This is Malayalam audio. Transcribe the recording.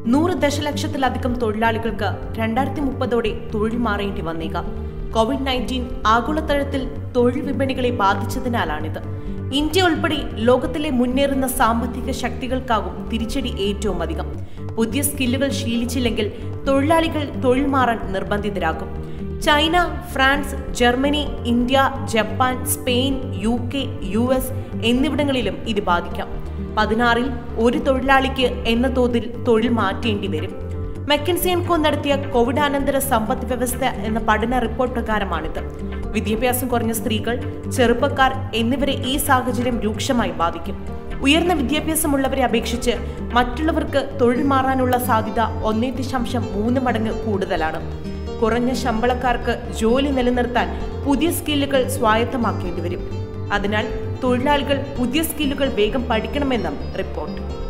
നൂറ് ദശലക്ഷത്തിലധികം തൊഴിലാളികൾക്ക് രണ്ടായിരത്തി മുപ്പതോടെ തൊഴിൽ മാറേണ്ടി വന്നേക്കാം കോവിഡ് നയൻറ്റീൻ ആഗോളതലത്തിൽ തൊഴിൽ വിപണികളെ ബാധിച്ചതിനാലാണിത് ഇന്ത്യ ഉൾപ്പെടെ ലോകത്തിലെ മുന്നേറുന്ന സാമ്പത്തിക ശക്തികൾക്കാകും തിരിച്ചടി ഏറ്റവും അധികം പുതിയ സ്കില്ലുകൾ ശീലിച്ചില്ലെങ്കിൽ തൊഴിലാളികൾ തൊഴിൽ മാറാൻ നിർബന്ധിതരാകും China France Germany India Japan Spain U K U S എന്നിവിടങ്ങളിലും ഇത് ബാധിക്കാം പതിനാറിൽ ഒരു തൊഴിലാളിക്ക് എന്ന തോതിൽ തൊഴിൽ മാറ്റേണ്ടി വരും മെക്കൻസി ആൻഡ് കോ നടത്തിയ കോവിഡാനന്തര സമ്പദ് വ്യവസ്ഥ എന്ന പഠന റിപ്പോർട്ട് പ്രകാരമാണിത് വിദ്യാഭ്യാസം കുറഞ്ഞ സ്ത്രീകൾ ചെറുപ്പക്കാർ എന്നിവരെ ഈ സാഹചര്യം രൂക്ഷമായി ബാധിക്കും ഉയർന്ന വിദ്യാഭ്യാസമുള്ളവരെ അപേക്ഷിച്ച് മറ്റുള്ളവർക്ക് തൊഴിൽ മാറാനുള്ള സാധ്യത ഒന്നേ ദശാംശം മൂന്ന് മടങ്ങ് കൂടുതലാണ് കുറഞ്ഞ ശമ്പളക്കാർക്ക് ജോലി നിലനിർത്താൻ പുതിയ സ്കില്ലുകൾ സ്വായത്തമാക്കേണ്ടി വരും അതിനാൽ തൊഴിലാളികൾ പുതിയ സ്കില്ലുകൾ വേഗം പഠിക്കണമെന്നും റിപ്പോർട്ട്